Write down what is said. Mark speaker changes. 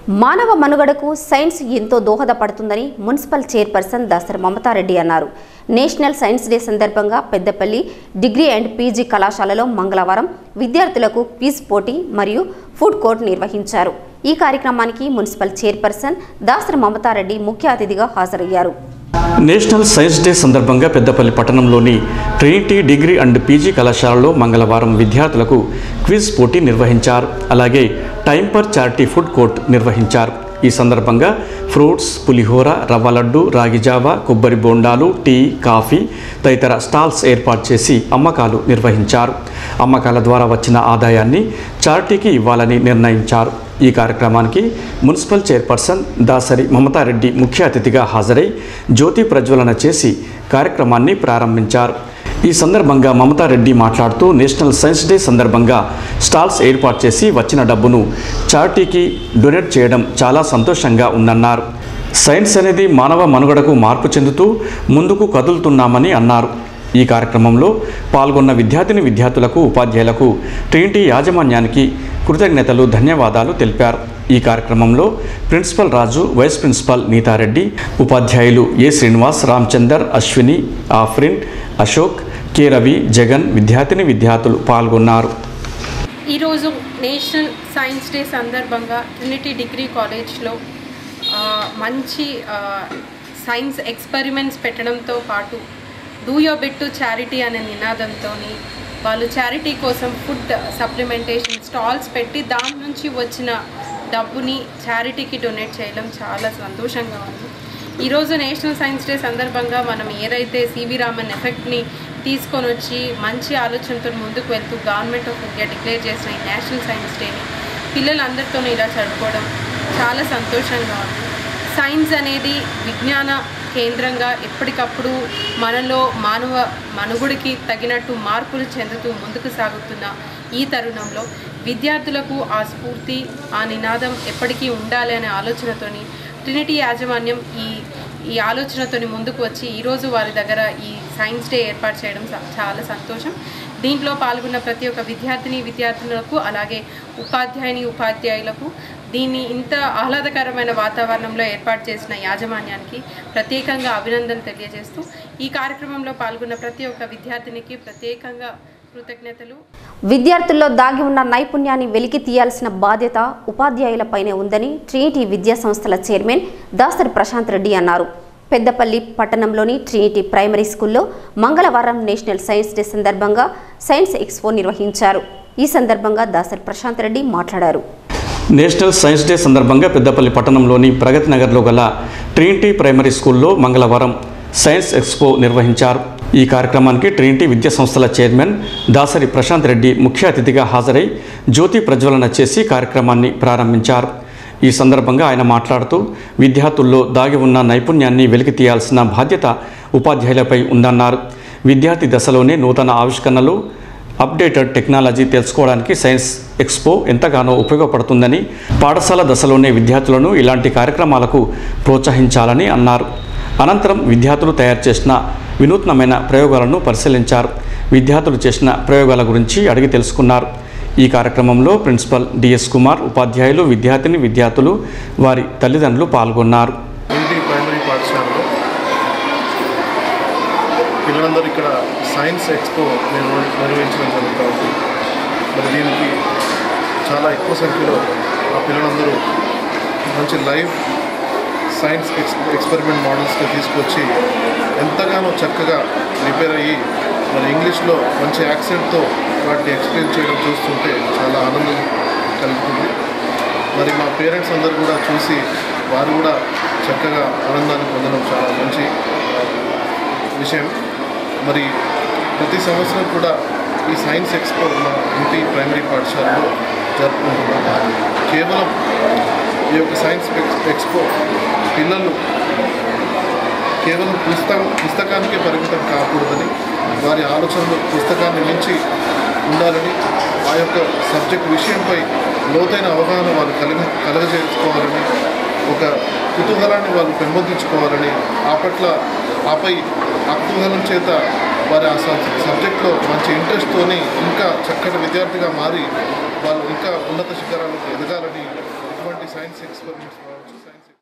Speaker 1: మానవ మనుగడకు సైన్స్ ఎంతో దోహదపడుతుందని మున్సిపల్ చైర్పర్సన్ దాసరి మమతారెడ్డి అన్నారు నేషనల్ సైన్స్ డే సందర్భంగా పెద్దపల్లి డిగ్రీ అండ్ పీజీ కళాశాలలో మంగళవారం విద్యార్థులకు క్విజ్ పోటీ మరియు ఫుడ్ కోర్ట్ నిర్వహించారు ఈ కార్యక్రమానికి మున్సిపల్ చైర్పర్సన్ దాసరి మమతారెడ్డి ముఖ్య అతిథిగా హాజరయ్యారు
Speaker 2: నేషనల్ సైన్స్ డే సందర్భంగా పెద్దపల్లి పట్టణంలోని ట్రినిటీ డిగ్రీ అండ్ పీజీ కళాశాలలో మంగళవారం విద్యార్థులకు క్విజ్ పోటీ నిర్వహించారు అలాగే time per charity food court నిర్వహించారు ఈ సందర్భంగా ఫ్రూట్స్ పులిహోర రవ్వ లడ్డు రాగి జావ కొబ్బరి బోండాలు టీ కాఫీ తదితర స్టాల్స్ ఏర్పాటు చేసి అమ్మకాలు నిర్వహించారు అమ్మకాల ద్వారా వచ్చిన ఆదాయాన్ని చారిటీకి ఇవ్వాలని నిర్ణయించారు ఈ కార్యక్రమానికి మున్సిపల్ చైర్పర్సన్ దాసరి మమతారెడ్డి ముఖ్య అతిథిగా హాజరై జ్యోతి ప్రజ్వలన చేసి కార్యక్రమాన్ని ప్రారంభించారు ఈ సందర్భంగా మమతారెడ్డి మాట్లాడుతూ నేషనల్ సైన్స్ డే సందర్భంగా స్టాల్స్ ఏర్పాటు చేసి వచ్చిన డబ్బును చారిటీకి డొనేట్ చేయడం చాలా సంతోషంగా ఉందన్నారు సైన్స్ అనేది మానవ మనుగడకు మార్పు చెందుతూ ముందుకు కదులుతున్నామని అన్నారు ఈ కార్యక్రమంలో పాల్గొన్న విద్యార్థిని విద్యార్థులకు ఉపాధ్యాయులకు ట్రినిటీ యాజమాన్యానికి కృతజ్ఞతలు ధన్యవాదాలు తెలిపారు ఈ కార్యక్రమంలో ప్రిన్సిపల్ రాజు వైస్ ప్రిన్సిపల్ నీతారెడ్డి ఉపాధ్యాయులు ఏ శ్రీనివాస్ రామచందర్ అశ్విని ఆఫ్రిన్ అశోక్ కె రవి జగన్ విద్యార్థిని విద్యార్థులు పాల్గొన్నారు
Speaker 3: ఈరోజు నేషనల్ సైన్స్ డే సందర్భంగా ట్రినిటీ డిగ్రీ కాలేజ్లో ఆ, మంచి ఆ, సైన్స్ ఎక్స్పెరిమెంట్స్ పెట్టడంతో పాటు do your bit to charity అనే నినాదంతో వాళ్ళు చారిటీ కోసం ఫుడ్ సప్లిమెంటేషన్ స్టాల్స్ పెట్టి దాని నుంచి వచ్చిన డబ్బుని చారిటీకి డొనేట్ చేయడం చాలా సంతోషంగా ఉంది ఈరోజు నేషనల్ సైన్స్ డే సందర్భంగా మనం ఏదైతే సివి రామన్ ఎఫెక్ట్ని తీసుకొని వచ్చి మంచి ఆలోచనతో ముందుకు వెళ్తూ గవర్నమెంట్ ఆఫ్ ఇండియా డిక్లేర్ చేసిన ఈ నేషనల్ సైన్స్ డేని పిల్లలందరితో ఇలా జరుపుకోవడం చాలా సంతోషంగా ఉంది సైన్స్ అనేది విజ్ఞాన కేంద్రంగా ఎప్పటికప్పుడు మనలో మానవ మనుగుడికి తగినట్టు మార్పులు చెందుతూ ముందుకు సాగుతున్న ఈ తరుణంలో విద్యార్థులకు ఆ స్ఫూర్తి ఆ నినాదం ఎప్పటికీ ఉండాలి అనే ఆలోచనతోని ట్రినిటీ యాజమాన్యం ఈ ఈ ఆలోచనతోని ముందుకు వచ్చి ఈరోజు వారి దగ్గర ఈ సైన్స్ డే ఏర్పాటు చేయడం చా- చాలా సంతోషం దీంట్లో పాల్గొన్న ప్రతి ఒక్క విద్యార్థిని విద్యార్థులకు అలాగే ఉపాధ్యాయుని ఉపాధ్యాయులకు దీన్ని ఇంత ఆహ్లాదకరమైన వాతావరణంలో ఏర్పాటు చేసిన యాజమాన్యానికి ప్రత్యేకంగా అభినందనలు తెలియజేస్తూ ఈ కార్యక్రమంలో పాల్గొన్న ప్రతి ఒక్క విద్యార్థినికి ప్రత్యేకంగా కృతజ్ఞతలు
Speaker 1: విద్యార్థుల్లో దాగి ఉన్న నైపుణ్యాన్ని వెలికి తీయాల్సిన బాధ్యత ఉపాధ్యాయులపైనే ఉందని ట్రినిటీ విద్యా సంస్థల చైర్మన్ దాసరి ప్రశాంత్ రెడ్డి అన్నారు పెద్దపల్లి పట్టణంలోని ట్రినిటీ ప్రైమరీ స్కూల్లో మంగళవారం నేషనల్ సైన్స్ డే సందర్భంగా సైన్స్ ఎక్స్పో నిర్వహించారు ఈ సందర్భంగా దాసరి ప్రశాంత్ రెడ్డి మాట్లాడారు
Speaker 2: నేషనల్ సైన్స్ డే సందర్భంగా పెద్దపల్లి పట్టణంలోని ప్రగతి నగర్లో గల ట్రినిటీ ప్రైమరీ స్కూల్లో మంగళవారం సైన్స్ ఎక్స్పో నిర్వహించారు ఈ కార్యక్రమానికి ట్రినిటీ విద్యా సంస్థల చైర్మన్ దాసరి ప్రశాంత్ రెడ్డి ముఖ్య అతిథిగా హాజరై జ్యోతి ప్రజ్వలన చేసి కార్యక్రమాన్ని ప్రారంభించారు ఈ సందర్భంగా ఆయన మాట్లాడుతూ విద్యార్థుల్లో దాగి ఉన్న నైపుణ్యాన్ని వెలికి తీయాల్సిన బాధ్యత ఉపాధ్యాయులపై ఉందన్నారు విద్యార్థి దశలోనే నూతన ఆవిష్కరణలు అప్డేటెడ్ టెక్నాలజీ తెలుసుకోవడానికి సైన్స్ ఎక్స్పో ఎంతగానో ఉపయోగపడుతుందని పాఠశాల దశలోనే విద్యార్థులను ఇలాంటి కార్యక్రమాలకు ప్రోత్సహించాలని అన్నారు అనంతరం విద్యార్థులు తయారు చేసిన వినూత్నమైన ప్రయోగాలను పరిశీలించారు విద్యార్థులు చేసిన ప్రయోగాల గురించి అడిగి తెలుసుకున్నారు ఈ కార్యక్రమంలో ప్రిన్సిపల్ డిఎస్ కుమార్ ఉపాధ్యాయులు విద్యార్థిని విద్యార్థులు వారి తల్లిదండ్రులు పాల్గొన్నారు
Speaker 4: ఇంటి ప్రైమరీ పాఠశాలలో పిల్లలందరూ ఇక్కడ సైన్స్ ఎక్స్పో నిర్వ నిర్వహించడం జరుగుతూ ఉంది మరి దీనికి చాలా ఎక్కువ సంఖ్యలో ఆ పిల్లలందరూ మంచి లైవ్ సైన్స్ ఎక్స్ ఎక్స్పెరిమెంట్ మోడల్స్గా తీసుకొచ్చి ఎంతగానో చక్కగా ప్రిపేర్ అయ్యి మరి ఇంగ్లీష్లో మంచి యాక్సెంట్తో వాటిని ఎక్స్ప్లెయిన్ చేయడం చూస్తుంటే చాలా ఆనందం కలుగుతుంది మరి మా పేరెంట్స్ అందరూ కూడా చూసి వారు కూడా చక్కగా ఆనందాన్ని పొందడం చాలా మంచి విషయం మరి ప్రతి సంవత్సరం కూడా ఈ సైన్స్ ఎక్స్పో మా ఇంటి ప్రైమరీ పాఠశాలలో జరుపుకుంటున్నాం కేవలం ఈ యొక్క సైన్స్ ఎక్స్- ఎక్స్పో పిల్లలు కేవలం పుస్తకం పుస్తకానికే పరిమితం కాకూడదని వారి ఆలోచనలు పుస్తకాన్ని మించి ఉండాలని ఆ యొక్క సబ్జెక్ట్ విషయంపై లోతైన అవగాహన వాళ్ళు కలగ కలగజేసుకోవాలని ఒక కుతూహలాన్ని వాళ్ళు పెంపొందించుకోవాలని ఆ పట్ల ఆపై ఆ కుతూహలం చేత వారి ఆ సబ్ సబ్జెక్ట్లో మంచి ఇంట్రెస్ట్తోని ఇంకా చక్కటి విద్యార్థిగా మారి వాళ్ళు ఇంకా ఉన్నత శిఖరాలకు ఎదగాలని ఇటువంటి సైన్స్ ఎక్స్పెరిమెంట్స్ కావచ్చు సైన్స్